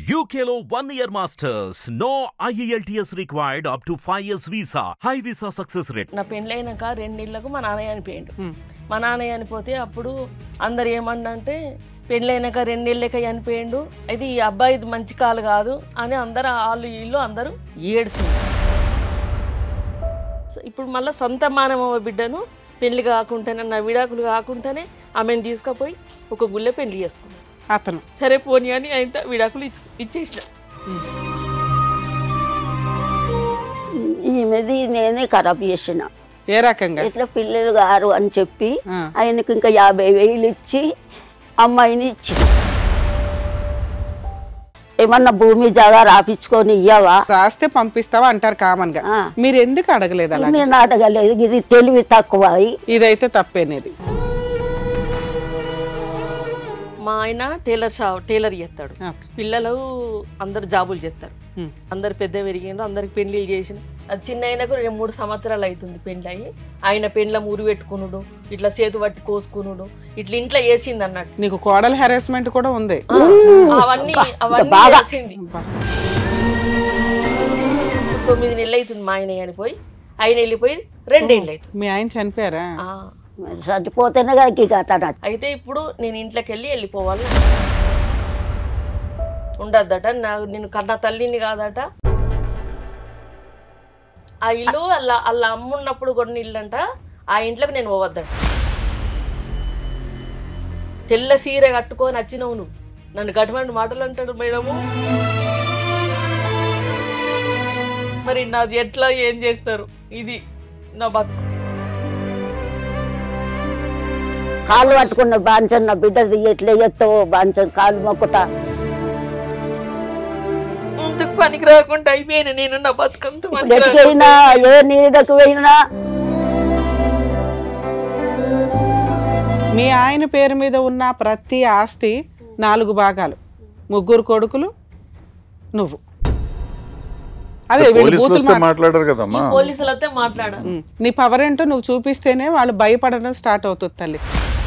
UKLO one year masters. No IELTS required up to 5 years visa. High visa success rate. నా పెళ్ళైనాక రెండేళ్లకు మా నాన్నయ్య చనిపోయిండు మా నాన్నయ్య చనిపోతే అప్పుడు అందరు ఏమన్నంటే పెళ్ళైనాక రెండేళ్ళక చనిపోయిండు అయితే ఈ అబ్బాయి ఇది మంచి కాలు కాదు అని అందరు వాళ్ళు వీళ్ళు అందరూ ఏడ్చింది ఇప్పుడు మళ్ళీ సొంత మానవ బిడ్డను పెళ్లి కాకుండానే నా విడాకులు కాకుండానే ఆమెను తీసుకుపోయి ఒక గుళ్ళె పెళ్లి చేసుకున్నాను అతను సరే పోనీ అని ఆయన విడాకులు ఇచ్చు ఇచ్చేసిన ఈమెది నేనే ఖరాబ్ చేసిన ఏ రకంగా ఇట్లా పిల్లలు గారు అని చెప్పి ఆ. ఆయనకు ఇంకా యాభై వేలు ఇచ్చి అమ్మాయిని ఇచ్చి ఏమన్నా భూమి జాగా రాపించుకొని ఇయ్యవా రాస్తే పంపిస్తావా అంటారు కామన్ గా ఆ. మీరు ఎందుకు అడగలేదు అలా నేను అడగలేదు ఇది తెలివి తక్కువ ఇదైతే తప్పేనేది మా ఆయన టైలర్ షా టైలర్ చేస్తాడు ఓకే. పిల్లలు అందరు జాబులు చేస్తారు ఉమ్. అందరు పెద్ద పెరిగిండ్రు అందరికి పెళ్లిళ్ళు చేసిన అది చిన్న ఆయనకు రెండు మూడు సంవత్సరాలు అవుతుంది పెళ్ళి అయ్యి ఆయన పెండ్ల మురి పెట్టుకునుడు ఇట్లా చేతు పట్టి కోసుకునుడు ఇట్లా ఇంట్లో వేసింది అన్నట్టు నీకు కోడల్ హెరాస్మెంట్ కూడా ఉంది ఆ, అవన్నీ అవన్నీ బాగా. వేసింది తొమ్మిది నెలలు అవుతుంది మా ఆయన చనిపోయి ఆయన వెళ్ళిపోయి రెండేళ్ళు అవుతుంది మీ ఆయన చనిపోయారా ఆ, మరి చచ్చిపోతేనే కానీ ఇక తన అయితే ఇప్పుడు నేను ఇంట్లోకి వెళ్ళి వెళ్ళిపోవాలి ఉండద్దట నాకు నేను కన్న తల్లిని కాదట ఆ ఇల్లు అలా అలా అమ్మున్నప్పుడు కొన్ని ఇల్లు అంట ఆ ఇంట్లోకి నేను పోవద్దట తెల్ల సీర కట్టుకొని వచ్చినావు నువ్వు నన్ను గటువంటి మాటలు అంటాడు మేడము మరి నాది ఎట్లా ఏం చేస్తారు ఇది నా బతుకు కాళ్ళు పట్టుకున్న బాంచన్ నా బిడ్డ ఎట్లా ఎత్తావో బాంచన్ కాళ్ళు మొక్కుతా ఇంతకు పనికి రాకుండా అయిపోయాను నేను నా బతుకంత పనికి ఎటుకైనా ఏ నీడకు పోయినా మీ ఆయన పేరు మీద ఉన్న ప్రతి ఆస్తి నాలుగు భాగాలు ముగ్గురు కొడుకులు నువ్వు అదే వీళ్ళు పోలీసులు బూతులు వస్తే మాట్లా- మాట్లాడారు కదమ్మా పోలీసులతో మాట్లాడారు ఉమ్. నీ పవర్ ఏంటో నువ్వు చూపిస్తేనే వాళ్ళు భయపడడం స్టార్ట్ అవుతుంది తల్లి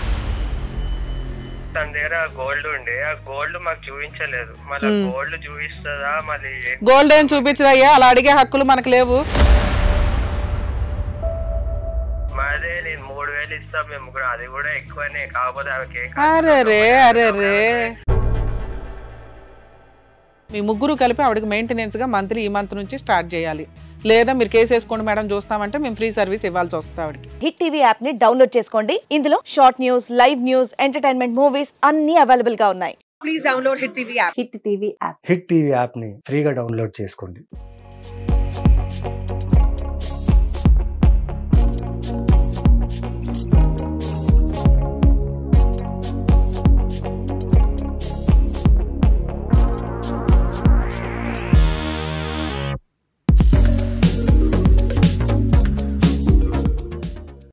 తన దగ్గర గోల్డ్ ఉండే ఆ గోల్డ్ మాకు చూపించలేదు మళ్ళీ గోల్డ్ చూపిస్తుందా మళ్ళీ ఏ- గోల్డ్ ఏం చూపించదయ్యా అలా అడిగే హక్కులు మనకు లేవు మాదే నేను మూడు వేలు ఇస్తాం మేము కూడా అది కూడా ఎక్కువనే కాకపోతే ఆమెకి ఏ అరే రే అరే రే మీ ముగ్గురు కలిపి ఆవిడకి మెయింటెనెన్స్ గా మంత్లీ ఈ మంత్ నుంచి స్టార్ట్ చేయాలి లేదా మీరు కేసు వేసుకోండి మేడం చూస్తామంటే మేము ఫ్రీ సర్వీస్ ఇవ్వాల్సి వస్తుంది ఆవిడకి హిట్ టీవీ యాప్ ని డౌన్లోడ్ చేసుకోండి ఇందులో short news live news entertainment movies అన్ని అవైలబుల్ గా ఉన్నాయి హిట్ టీవీ యాప్ని ఫ్రీగా డౌన్లోడ్ చేసుకోండి